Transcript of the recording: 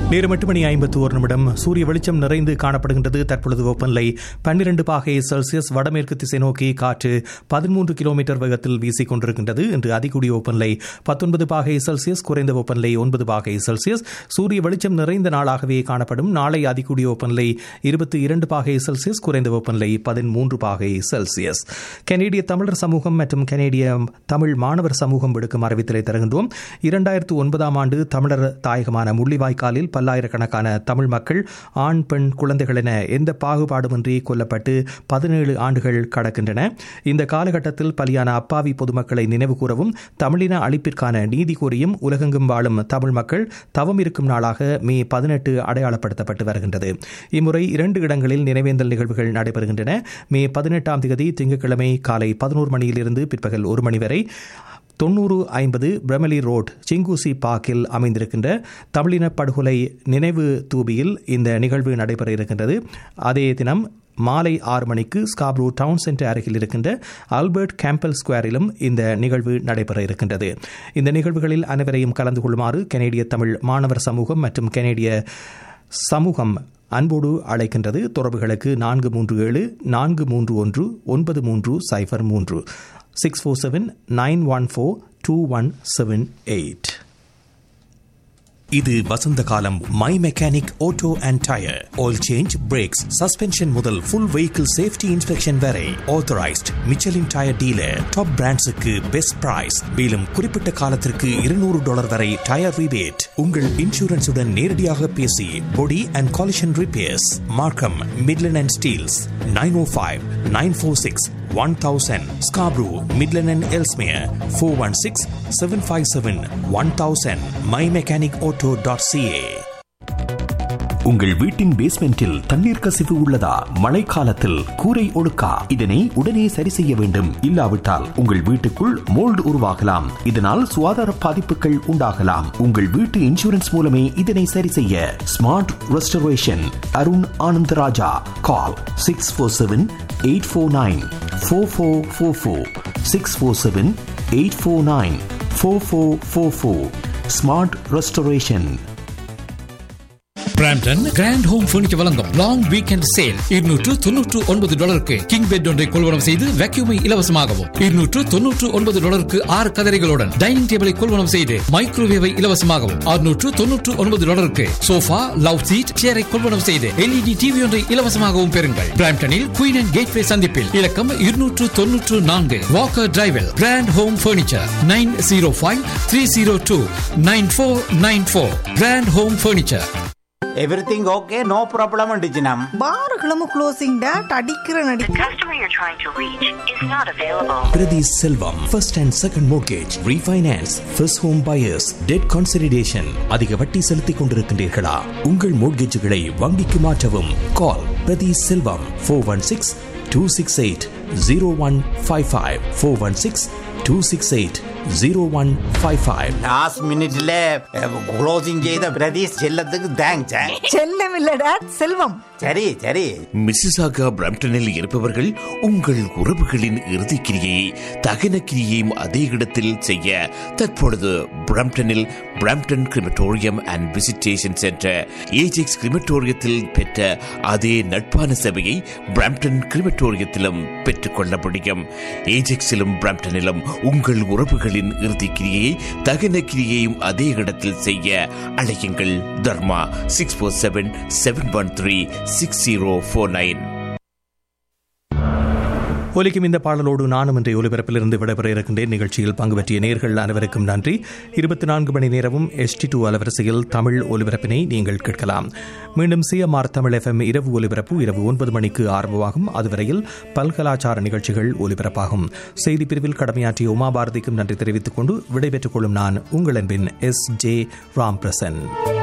நேரம் எட்டு மணி ஐம்பத்தி ஒரு நிமிடம் சூரிய வெளிச்சம் நிறைந்து காணப்படுகின்றது தற்பொழுது வெப்பநிலை பன்னிரண்டு பாகை செல்சியஸ் வடமேற்கு திசை நோக்கி காற்று பதிமூன்று கிலோமீட்டர் வேகத்தில் வீசிக் கொண்டிருக்கின்றது இன்று அதிகூடிய வெப்பநிலை பத்தொன்பது பாகை செல்சியஸ் குறைந்த வெப்பநிலை ஒன்பது பாகை செல்சியஸ் சூரிய வெளிச்சம் நிறைந்த நாளாகவே காணப்படும் நாளை அதிகூடிய வெப்பநிலை இருபத்தி இரண்டு பாகை செல்சியஸ் குறைந்த வெப்பநிலை பதிமூன்று பாகை செல்சியஸ் கனேடிய தமிழர் சமூகம் மற்றும் கனேடிய தமிழ் மாணவர் சமூகம் விடுக்கும் அறிவித்தலை தருகின்றோம் இரண்டாயிரத்து ஒன்பதாம் ஆண்டு தமிழர் தாயகமான முள்ளிவாய்க்காலில் பல்லாயிரக்கணக்கான தமிழ் மக்கள் ஆண் பெண் குழந்தைகள் என எந்த பாகுபாடுமின்றி கொல்லப்பட்டு பதினேழு ஆண்டுகள் கடக்கின்றன இந்த காலகட்டத்தில் பலியான அப்பாவி பொதுமக்களை நினைவு கூறவும் தமிழின அழிப்பிற்கான நீதி கோரியும் உலகெங்கும் வாழும் தமிழ் மக்கள் தவம் இருக்கும் நாளாக மே பதினெட்டு அடையாளப்படுத்தப்பட்டு வருகின்றது இம்முறை இரண்டு இடங்களில் நினைவேந்தல் நிகழ்வுகள் நடைபெறுகின்றன மே பதினெட்டாம் தேதி திங்கட்கிழமை காலை பதினோரு மணியிலிருந்து பிற்பகல் ஒரு மணி வரை தொண்ணூறு ஐம்பது பிரமலி ரோட் சிங்கூசி பார்க்கில் அமைந்திருக்கின்ற தமிழின படுகொலை நினைவு தூபியில் இந்த நிகழ்வு நடைபெற இருக்கின்றது அதே தினம் மாலை ஆறு மணிக்கு ஸ்காப்ரூ டவுன் சென்டர் அருகில் இருக்கின்ற ஆல்பர்ட் கேம்பல் ஸ்கொயரிலும் இந்த நிகழ்வு நடைபெற இருக்கின்றது இந்த நிகழ்வுகளில் அனைவரையும் கலந்து கொள்ளுமாறு கனேடிய தமிழ் மாணவர் சமூகம் மற்றும் கனேடிய சமூகம் அன்போடு அழைக்கின்றது தொடர்புகளுக்கு நான்கு மூன்று ஏழு நான்கு மூன்று ஒன்று ஒன்பது மூன்று சைஃபர் மூன்று six four seven nine one four two one seven eight இது வசந்த காலம் my mechanic auto and tyre oil change brakes suspension முதல் ஃபுல் வெஹிக்கிள் சேஃப்டி இன்ஸ்பெக்ஷன் வரை authorised Michelin tyre dealer top பிராண்ட்ஸுக்கு பெஸ்ட் பிரைஸ் மேலும் குறிப்பிட்ட காலத்திற்கு இருநூறு டாலர் வரை டயர் ரிபேட் உங்கள் இன்சூரன்ஸுடன் நேரடியாக பேசி body and collision repairs Markham Midland and Steeles nine O five nine four six one thousand Scarborough Midland and Ellesmere four one six seven five seven one thousand my mechanic auto dot CA உங்கள் வீட்டின் பேஸ்மெண்டில் தண்ணீர் கசிவு உள்ளதா மழைக்காலத்தில் கூரை ஒழுக்கா இதனை உடனே சரி செய்ய வேண்டும் இல்லாவிட்டால் உங்கள் வீட்டுக்குள் மோல்டு உருவாகலாம் இதனால் சுகாதார பாதிப்புகள் உண்டாகலாம் உங்கள் வீட்டு இன்சூரன்ஸ் மூலமே இதனை சரி செய்ய smart restoration Arun Anandaraja call six four seven eight four nine four four four four six four seven eight four nine four four four four smart restoration Brampton grand home furniture வழங்கும் லாங் வீக்கெண்ட் சேல் இருநூற்று தொன்னூற்று ஒன்பது டாலருக்கு king bed ஒன்றை கொள்வனம் செய்து வேக்யூமை இலவசமாகவும் இருநூற்று தொன்னூற்று ஒன்பது டாலருக்கு ஆறு கதரைகளுடன் டைனிங் டேபிளை கொள்வனம் செய்து மைக்ரோவேவை இலவசமாகவும் அறுநூற்று தொன்னூற்று ஒன்பது டாலருக்கு சோஃபா லவ் சீட் சேரை கொள்வனம் செய்து எல்இடி டிவி ஒன்றை இலவசமாகவும் பெறுங்கள் பிராம்டனில் குயின் அண்ட் கேட்வே சந்திப்பில் இலக்கம் இருநூற்று தொன்னூற்று நான்கு வாக்கர் டிரைவில் grand home furniture nine zero five three zero two nine four nine four grand home furniture everything okay no problem டிஜினம் பாருகளும் க்ளோசிங் டேட் அடிக்கிற நடி The customer you're trying to reach is not available. Prathi Selvam first and second mortgage refinance first home buyers debt consideration அதிக வட்டி செலுத்திக் கொண்டிருக்கின்றீர்களா உங்கள் மோர்கேஜுகளை வங்கிக்கு மாற்றவும் call Prathi Selvam four one six two six eight zero one five five four one six two six eight zero one five five last மினிட்ல closing செய்த பிரதீஷ் செல்லத்துக்கு thanks செல்லம் இல்ல டேட் செல்வம் சரி சரி மிசிசாகா பிரம்டனில் இருப்பவர்கள் உங்கள் உறவுகளின் இறுதிக்கிரியை தகன கிரியையும் அதே இடத்தில் செய்ய தற்பொழுது பிரம்டனில் Brampton crematorium and visitation centre Ajax கிரிமட்டோரியத்தில் பெற்ற அதே நட்பான சேவையை பிரம்டன் கிரிமட்டோரியத்திலும் பெற்றுக்கொள்ள முடியும் ஏஜெக்ஸிலும் பிரம்டனிலும் உங்கள் உறவுகளின் இறுதிக்கிரியை தகன கிரியையும் அதே இடத்தில் செய்ய அழையுங்கள் Dharma six four seven seven one three six zero four nine ஒலிக்கும் இந்த பாடலோடு நானும் இன்றைய ஒலிபரப்பிலிருந்து விடைபெற இருக்கின்றேன் நிகழ்ச்சியில் பங்கு பற்றிய நேர்கள் அனைவருக்கும் நன்றி இருபத்தி நான்கு மணி நேரமும் எஸ்டி டூ அலவரிசையில் தமிழ் ஒலிபரப்பினை நீங்கள் கேட்கலாம் மீண்டும் சிஎம்ஆர் தமிழ் எஃப்எம் இரவு ஒலிபரப்பு இரவு ஒன்பது மணிக்கு ஆரம்பமாகும் அதுவரையில் பல்கலாச்சார நிகழ்ச்சிகள் ஒலிபரப்பாகும் செய்தி பிரிவில் கடமையாற்றிய உமா பாரதிக்கும் நன்றி தெரிவித்துக் கொண்டு விடைபெற்றுக் கொள்ளும் நான் உங்கள் அன்பின் எஸ் ஜே ராம் பிரசன்